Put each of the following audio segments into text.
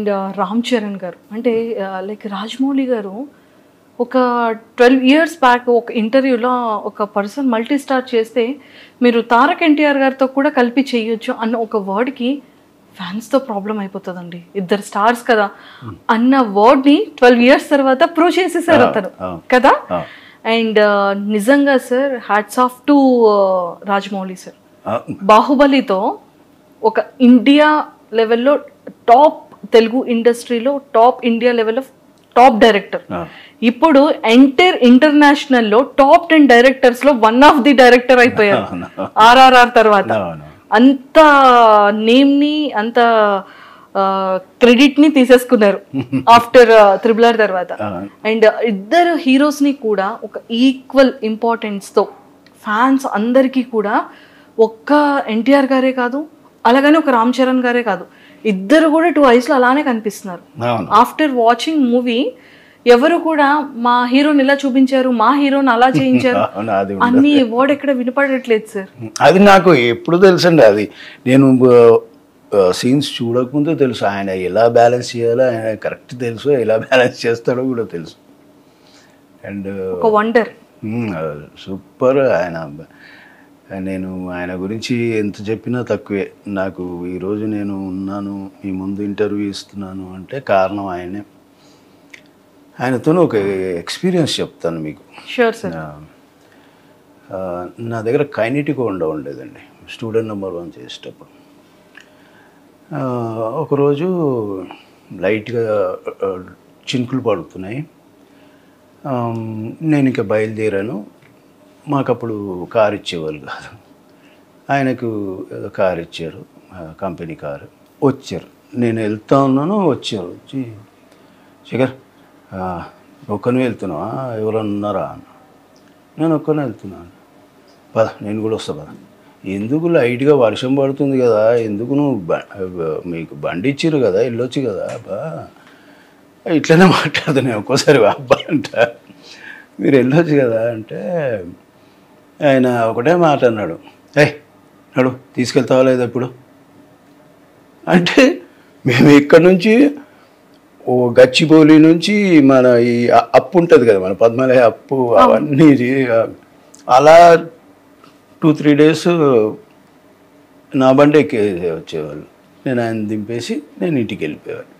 And Ram Charan గారు అంటే like Rajamouli గారు ఒక ట్వెల్వ్ ఇయర్స్ బ్యాక్ ఒక ఇంటర్వ్యూలో ఒక పర్సన్ మల్టీ స్టార్ చేస్తే మీరు తారక్ ఎన్టీఆర్ గారితో కూడా కలిపి చేయొచ్చు అన్న ఒక వర్డ్కి ఫ్యాన్స్తో ప్రాబ్లం అయిపోతుందండి ఇద్దరు స్టార్స్ కదా అన్న వర్డ్ని ట్వెల్వ్ ఇయర్స్ తర్వాత ప్రూవ్ చేసేసారు అతను అవును. కదా అవును. అండ్ నిజంగా sir hats off to Rajamouli sir ఆ, బాహుబలితో ఒక ఇండియా లెవెల్లో టాప్ తెలుగు ఇండస్ట్రీలో టాప్ ఇండియా లెవెల్లో టాప్ డైరెక్టర్ ఆ. ఇప్పుడు ఎంటైర్ ఇంటర్నేషనల్ లో టాప్ టెన్ డైరెక్టర్స్ లో వన్ ఆఫ్ ది డైరెక్టర్ అయిపోయారు అవును. ఆర్ఆర్ఆర్ తర్వాత అవును. అంత నేమ్ ని అంత క్రెడిట్ ని తీసేసుకున్నారు ఆఫ్టర్ త్రిబుల్ ఆర్ తర్వాత అవును. అండ్ ఇద్దరు హీరోస్ ని కూడా ఒక ఈక్వల్ ఇంపార్టెన్స్ తో ఫ్యాన్స్ అందరికీ కూడా ఒక్క ఎన్టీఆర్ గారే కాదు అలాగని ఒక రామ్ చరణ్ గారే కాదు ఇద్దరు కూడా టూ ఐస్ లో అలానే కనిపిస్తున్నారు అవును ఆఫ్టర్ వాచింగ్ మూవీ ఎవరు కూడా మా హీరోని ఇలా చూపించారు మా హీరోని అలా చేయించారు అవును అది అన్ని వర్డ్ ఎక్కడ వినపడట్లేదు సార్ అది నాకు ఎప్పుడు తెలుసండి అది నేను సీన్స్ చూడకముందే తెలుసు ఆయన ఎలా బ్యాలెన్స్ చేయాలో ఆయన కరెక్ట్ తెలుసు ఎలా బ్యాలెన్స్ చేస్తాడో కూడా తెలుసు అండ్ ఒక వండర్ సూపర్ ఆయన నేను ఆయన గురించి ఎంత చెప్పినా తక్కువే నాకు ఈరోజు నేను ఉన్నాను మీ ముందు ఇంటర్వ్యూ ఇస్తున్నాను అంటే కారణం ఆయనే ఆయనతో ఒక ఎక్స్పీరియన్స్ చెప్తాను మీకు షూర్ సార్ ఆ, ఆ, నా దగ్గర కైనెటిక్ ఉండ ఉండేదండి స్టూడెంట్ నెంబర్ వన్ చేసేటప్పుడు ఆ, ఒకరోజు లైట్గా ఆ, చినుకులు పడుతున్నాయి ఆ, నేను ఇంకా బయలుదేరాను మాకు అప్పుడు కారు ఇచ్చేవాళ్ళు కాదు ఆయనకు ఏదో కారు ఇచ్చారు ఆ, కంపెనీ కారు వచ్చారు నేను వెళ్తా ఉన్నాను వచ్చారు వచ్చి శేఖర్ ఆ, ఒక్కనే వెళ్తున్నావా ఎవరన్నా ఉన్నారా అన్న నేను ఒక్కనే వెళ్తున్నాను పద నేను కూడా వస్తా పద ఎందుకు లైట్గా వర్షం పడుతుంది కదా ఎందుకు నువ్వు బ- మీకు బండి ఇచ్చిర్రు కదా వెళ్ళొచ్చు కదా అబ్బా ఇట్లనే మాట్లాడుతా నేను ఒక్కోసారి అబ్బా అంట మీరు వెళ్ళొచ్చు కదా అంటే ఆయన ఒకటే మాట అన్నాడు ఏ నడు తీసుకెళ్తావా లేదా ఇప్పుడు అంటే మేము ఇక్కడ నుంచి ఓ గచ్చిబౌలి నుంచి మన ఈ అ- అప్పు ఉంటుంది కదా మన పద్మలయ అప్పు అవన్నీ చే- అలా టూ త్రీ డేస్ నా బండి ఎక్కి వచ్చేవాళ్ళు నేను ఆయన దింపేసి నేను ఇంటికి వెళ్ళిపోయేవాడు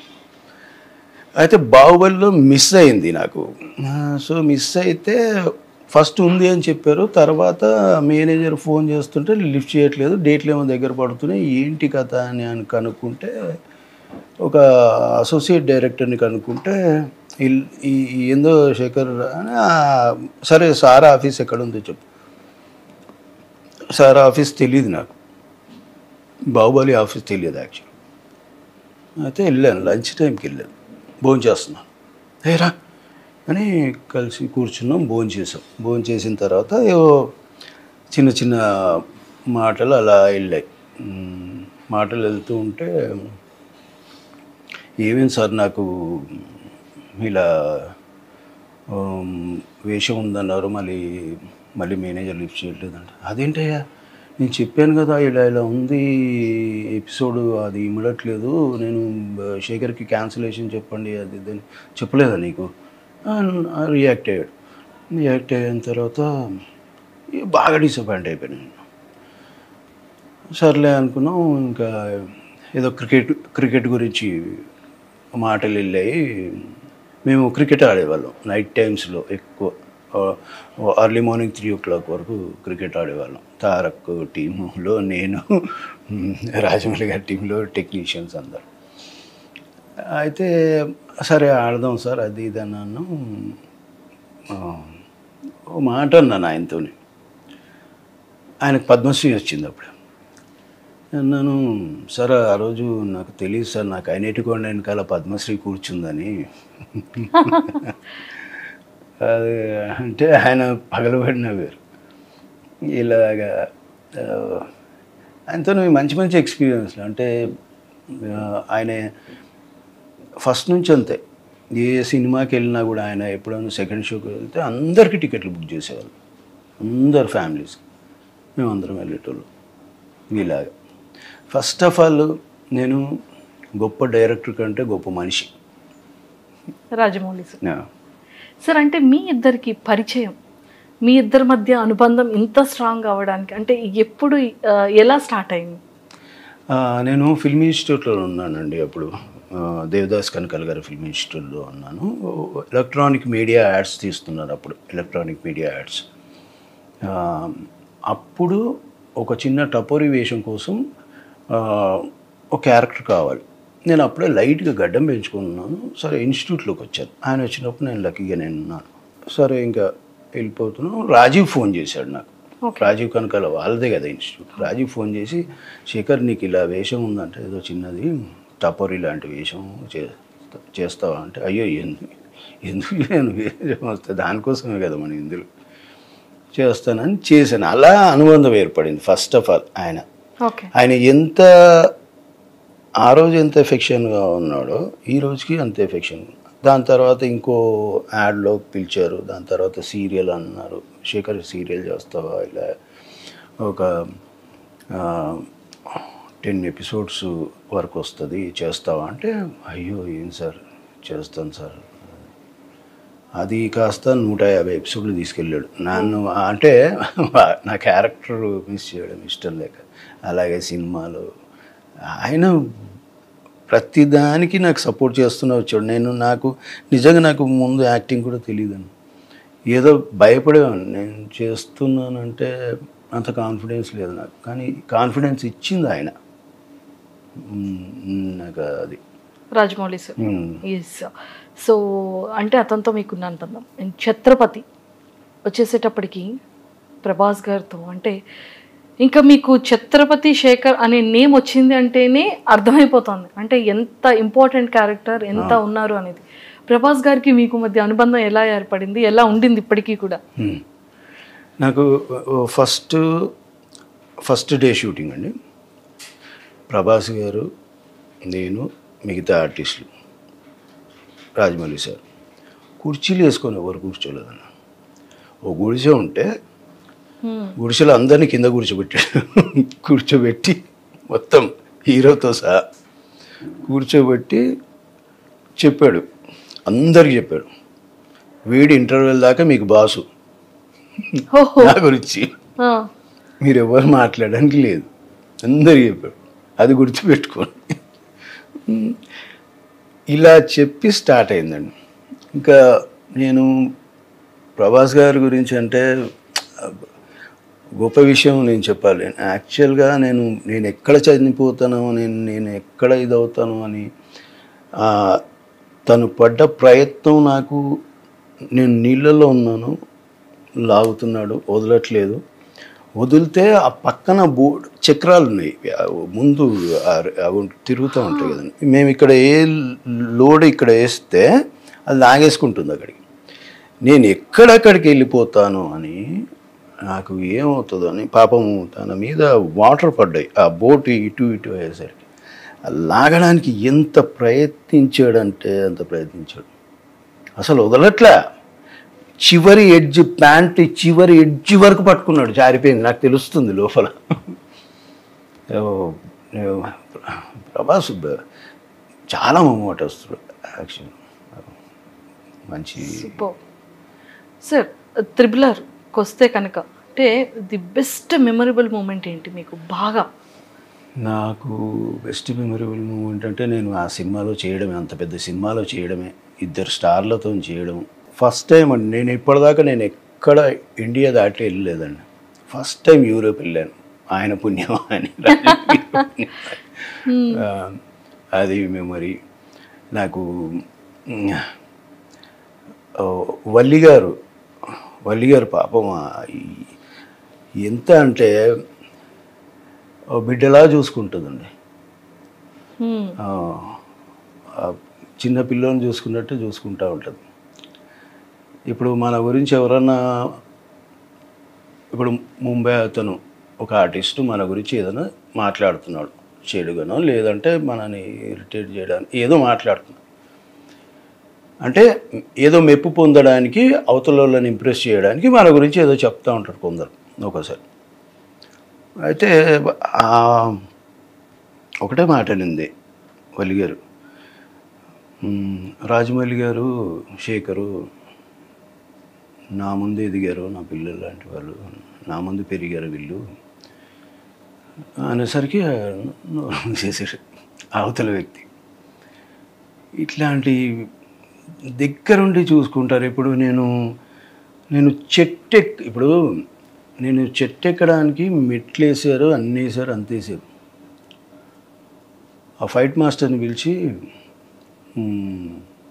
అయితే బాహుబలిలో మిస్ అయింది నాకు ఆ, సో మిస్ అయితే ఫస్ట్ ఉంది అని చెప్పారు తర్వాత మేనేజర్ ఫోన్ చేస్తుంటే లిఫ్ట్ చేయట్లేదు డేట్లు ఏమో దగ్గర పడుతున్నాయి ఏంటి కథ అని అని కనుక్కుంటే ఒక అసోసియేట్ డైరెక్టర్ని కనుక్కుంటే ఇల్- ఈ ఈ ఏందో శేఖర్ అని ఆ, సరే సార్ ఆఫీస్ ఎక్కడ ఉందో చెప్పు సార్ ఆఫీస్ తెలియదు నాకు బాహుబలి ఆఫీస్ తెలియదు యాక్చువల్ అయితే వెళ్ళాను లంచ్ టైంకి వెళ్ళాను భోజనం చేస్తున్నాను ఏరా అని కలిసి కూర్చున్నాం భోజనం చేసాం భోజనం చేసిన తర్వాత ఏవో చిన్న చిన్న మాటలు అలా వెళ్ళాయి మ్, మాటలు వెళ్తూ ఉంటే ఏమేం సార్ నాకు ఇలా ఆమ్, వేషం ఉందన్నారు మళ్ళీ మళ్ళీ మేనేజర్ లిఫ్ట్ చేయట్లేదంట అదేంటయ్యా నేను చెప్పాను కదా ఇలా ఇలా ఉంది ఎపిసోడ్ అది ఇమ్మడట్లేదు నేను బ- శేఖర్కి క్యాన్సిలేషన్ చెప్పండి అది ఇది అని చెప్పలేదా నీకు రియాక్ట్ అయ్యాడు రియాక్ట్ అయిన తర్వాత ఇక బాగా డిసప్పాయింట్ అయిపోయాను నేను సర్లే అనుకున్నాం ఇంకా ఏదో క్రికెట్ క్రికెట్ గురించి మాటలు వెళ్ళాయి మేము క్రికెట్ ఆడేవాళ్ళం నైట్ టైమ్స్లో ఎక్కువ early morning three o'clock వరకు క్రికెట్ ఆడేవాళ్ళం తారక్ టీములో నేను రాజమౌళి గారి టీంలో టెక్నీషియన్స్ అందరు అయితే సరే ఆడదాం సార్ అది ఇది అన్నాను ఆ, ఓ మాట అన్నాను ఆయనతోని ఆయనకు పద్మశ్రీ వచ్చింది అప్పుడు అన్నాను సార్ ఆ రోజు నాకు తెలియదు సార్ నాకు ఐనేటికొండ వెనకాల పద్మశ్రీ కూర్చుందని అది అంటే ఆయన పగలబడిన వేరు ఇలాగా ఆ, ఆయనతో మంచి మంచి ఎక్స్పీరియన్స్లు అంటే ఆ, ఆయన ఫస్ట్ నుంచి అంతే ఏ సినిమాకి వెళ్ళినా కూడా ఆయన ఎప్పుడైనా సెకండ్ షోకి వెళ్తే అందరికీ టికెట్లు బుక్ చేసేవాళ్ళు అందరు ఫ్యామిలీస్ మేము అందరం వెళ్ళేటోళ్ళు ఇలాగా ఫస్ట్ ఆఫ్ ఆల్ నేను గొప్ప డైరెక్టర్ కంటే గొప్ప మనిషి రాజమౌళి సార్ ఆ. సార్ అంటే మీ ఇద్దరికి పరిచయం మీ ఇద్దరి మధ్య అనుబంధం ఇంత స్ట్రాంగ్ అవ్వడానికి అంటే ఎప్పుడు ఆ, ఎలా స్టార్ట్ అయింది ఆ, నేను ఫిల్మ్ ఇన్స్టిట్యూట్లో ఉన్నానండి అప్పుడు ఆ, దేవదాస్ కనకల్ గారి ఫిల్మ్ ఇన్స్టిట్యూట్లో ఉన్నాను ఎలక్ట్రానిక్ మీడియా యాడ్స్ తీస్తున్నారు అప్పుడు ఎలక్ట్రానిక్ మీడియా యాడ్స్ ఆ, అప్పుడు ఒక చిన్న టపోరీ వేషం కోసం ఆ, ఒక క్యారెక్టర్ కావాలి నేను అప్పుడే లైట్గా గడ్డం పెంచుకున్నాను సరే ఇన్స్టిట్యూట్లోకి వచ్చాను ఆయన వచ్చినప్పుడు నేను లక్కీగా నేను ఉన్నాను సరే ఇంకా వెళ్ళిపోతున్నాను రాజీవ్ ఫోన్ చేశాడు నాకు Okay. రాజీవ్ కనకాల వాళ్ళదే కదా ఇన్స్టిట్యూట్ రాజీవ్ ఫోన్ చేసి శేఖర్ నీకు ఇలా వేషం ఉందంటే ఏదో చిన్నది టపోరీ లాంటి వేషం చే- చేస్తావా అంటే అయ్యో ఎందుకు ఎందుకు నేను వేషం వస్తే దానికోసమే కదా మన ఇందులో చేస్తానని చేశాను అలా అనుబంధం ఏర్పడింది ఫస్ట్ ఆఫ్ ఆల్ ఆయన ఓకే ఆయన ఎంత ఆ రోజు ఎంత ఎఫెక్షన్గా ఉన్నాడో ఈ రోజుకి అంత ఎఫెక్షన్ దాని తర్వాత ఇంకో యాడ్లో పిలిచారు దాని తర్వాత సీరియల్ అన్నారు శేఖర్ సీరియల్ చేస్తావా ఇలా ఒక టెన్ ఎపిసోడ్స్ వరకు వస్తుంది చేస్తావా అంటే అయ్యో ఏం సార్ చేస్తాను సార్ అది కాస్త నూట యాభై ఎపిసోడ్లు తీసుకెళ్ళాడు నన్ను అంటే నా క్యారెక్టర్ మిస్ చేయడం ఇష్టం లేక అలాగే సినిమాలు ఆయన ప్రతిదానికి నాకు సపోర్ట్ చేస్తూనే వచ్చాడు నేను నాకు నిజంగా నాకు ముందు యాక్టింగ్ కూడా తెలియదండి ఏదో భయపడేవాడిని నేను చేస్తున్నానంటే అంత కాన్ఫిడెన్స్ లేదు నాకు కానీ కాన్ఫిడెన్స్ ఇచ్చింది ఆయన మ్మ్, నాకు అది రాజమౌళి సార్ మ్మ్. ఎస్ సో అంటే అతనితో మీకున్న అనుబంధం And ఛత్రపతి వచ్చేసేటప్పటికి ప్రభాస్ గారితో అంటే ఇంకా మీకు ఛత్రపతి శేఖర్ అనే నేమ్ వచ్చింది అంటేనే అర్థమైపోతుంది అంటే ఎంత ఇంపార్టెంట్ క్యారెక్టర్ ఎంత ఉన్నారు అనేది ప్రభాస్ గారికి మీకు మధ్య అనుబంధం ఎలా ఏర్పడింది ఎలా ఉండింది ఇప్పటికీ కూడా మ్మ్. నాకు ఫస్ట్ ఫస్ట్ డే షూటింగ్ అండి ప్రభాస్ గారు నేను మిగతా ఆర్టిస్టులు రాజమౌళి సార్ కుర్చీలు వేసుకొని ఎవరు కూర్చోలేదన్న ఓ గుడిసె ఉంటే Hmm. గుడిసెలో అందరినీ కింద కూర్చోబెట్టాడు కూర్చోబెట్టి మొత్తం హీరోతో సహా కూర్చోబెట్టి చెప్పాడు అందరికి చెప్పాడు వీడి ఇంటర్వెల్ దాకా మీకు బాసు ఓహో నా గురించి ఆ, మీరు ఎవరు మాట్లాడడానికి లేదు అందరికి చెప్పాడు అది గుర్తుపెట్టుకోండి ఇలా చెప్పి స్టార్ట్ అయిందండి ఇంకా నేను ప్రభాస్ గారి గురించి అంటే గొప్ప విషయం నేను చెప్పాలి యాక్చువల్గా నేను నేను ఎక్కడ చనిపోతానో నేను నేను ఎక్కడ ఇదవుతాను అని ఆ, తను పడ్డ ప్రయత్నం నాకు నేను నీళ్ళల్లో ఉన్నాను లాగుతున్నాడు వదలట్లేదు వదిలితే ఆ పక్కన బోర్డు చక్రాలు ఉన్నాయి ఆ ముందు ఆ- అవి తిరుగుతూ ఉంటాయి కదండి మేము ఇక్కడ ఏ లోడ్ ఇక్కడ వేస్తే అది లాగేసుకుంటుంది అక్కడికి నేను ఎక్కడెక్కడికి వెళ్ళిపోతాను అని నాకు ఏమవుతుందో అని పాపం తన మీద వాటర్ పడ్డాయి ఆ బోట్ ఇటు ఇటు అయ్యేసరికి అది లాగడానికి ఎంత ప్రయత్నించాడంటే అంత ప్రయత్నించాడు అసలు వదలట్లే చివరి ఎడ్జ్ ప్యాంట్ చివరి ఎడ్జ్ వరకు పట్టుకున్నాడు జారిపోయింది నాకు తెలుస్తుంది లోపల ఓ, నేను ప్రభాస్ బ- చాలా మొమ్మట వస్తుంది యాక్షన్ మంచి సూపర్ సార్ త్రిబులర్కి వస్తే కనుక అంటే ది బెస్ట్ మెమరబుల్ మూమెంట్ ఏంటి మీకు బాగా నాకు బెస్ట్ మెమరబుల్ మూమెంట్ అంటే నేను ఆ సినిమాలో చేయడమే అంత పెద్ద సినిమాలో చేయడమే ఇద్దరు స్టార్లతో చేయడం ఫస్ట్ టైం అండి నేను ఇప్పటిదాకా నేను ఎక్కడ ఇండియా దాటి వెళ్ళలేదండి ఫస్ట్ టైం యూరోప్ వెళ్ళాను ఆయన పుణ్యం అని ఆ, అది మెమరీ నాకు మ్, ఓ, వల్లి గారు వల్లి గారు పాపం ఆ, ఈ- ఎంత అంటే ఓ బిడ్డలా చూసుకుంటుందండి Hmm. ఆ, ఆ చిన్న పిల్లని చూసుకున్నట్టు చూసుకుంటూ ఉంటుంది ఇప్పుడు మన గురించి ఎవరన్నా ఇప్పుడు ముంబై అతను ఒక ఆర్టిస్ట్ మన గురించి ఏదైనా మాట్లాడుతున్నాడు చెడుగానో లేదంటే మనని ఇరిటేట్ చేయడానికి ఏదో మాట్లాడుతున్నాడు అంటే ఏదో మెప్పు పొందడానికి అవతల వాళ్ళని ఇంప్రెస్ చేయడానికి మన గురించి ఏదో చెప్తా ఉంటారు కొందరు ఒక్కోసారి అయితే ఆ ఒకటే మాట నింది వల్లి గారు మ్మ్, రాజమౌళి గారు శేఖరు నా ముందు ఎదిగారు నా పిల్లలు లాంటి వాళ్ళు నా ముందు పెరిగారు వీళ్ళు అనేసరికి చేసాడు అవతల వ్యక్తి ఇట్లాంటి దగ్గరుండి చూసుకుంటారు ఇప్పుడు నేను నేను చెట్టు ఎక్ ఇప్పుడు నేను చెట్టు ఎక్కడానికి మెట్లు వేసారు అన్నీ వేసారు అంత వేసారు ఆ ఫైట్ మాస్టర్ని పిలిచి మ్,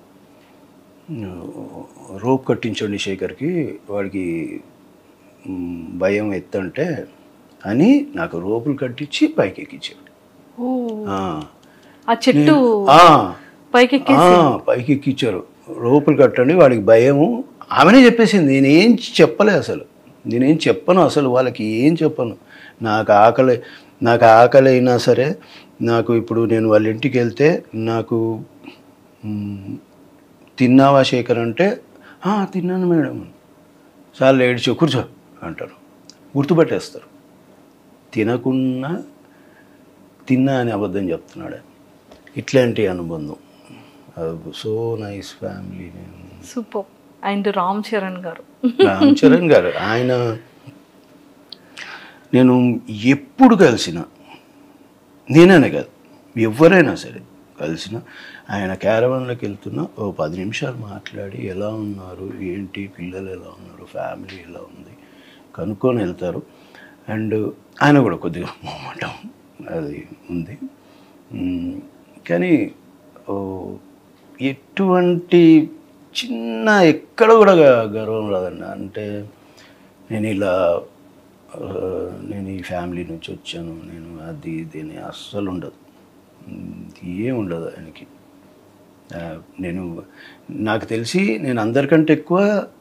రోప్ కట్టించండి శేఖర్కి వాడికి మ్, భయం ఎత్తంటే అని నాకు రోపులు కట్టించి పైకి ఎక్కించాడు ఓ ఆ. ఆ చెట్టు ఆ, పైకెక్కి ఆ, పైకి ఎక్కించారు రోపులు కట్టండి వాడికి భయము ఆమెనే చెప్పేసింది నేనేం చెప్పలే అసలు నేనేం చెప్పను అసలు వాళ్ళకి ఏం చెప్పను నాకు ఆకలి నాకు ఆకలి అయినా సరే నాకు ఇప్పుడు నేను వాళ్ళ ఇంటికి వెళ్తే నాకు మ్, తిన్నావా శేఖర్ అంటే "ఆ, తిన్నాను మేడం చాలా ఏడ్చో కూర్చో అంటారు గుర్తుపట్టేస్తారు తినకున్నా తిన్నా అని అబద్ధం చెప్తున్నాడు ఇట్లాంటి అనుబంధం so nice family super and Ram Charan garu Ram Charan గారు ఆయన నేను ఎప్పుడు కలిసిన నేననే కాదు ఎవరైనా సరే కలిసిన ఆయన క్యారవాన్లోకి వెళ్తున్నా ఓ పది నిమిషాలు మాట్లాడి ఎలా ఉన్నారు ఏంటి పిల్లలు ఎలా ఉన్నారు ఫ్యామిలీ ఎలా ఉంది కనుక్కొని వెళ్తారు అండ్ ఆయన కూడా కొద్దిగా మొహమాటం అది ఉంది మ్, కానీ ఓ, ఎటువంటి చిన్న ఎక్కడ కూడా గ- గర్వం రాదండి అంటే నేను ఇలా ఆ, నేను ఈ ఫ్యామిలీ నుంచి వచ్చాను నేను అది ఇది అని అస్సలు ఉండదు మ్, ఏం ఉండదు ఆయనకి ఆ, నేను నాకు తెలిసి నేను అందరికంటే ఎక్కువ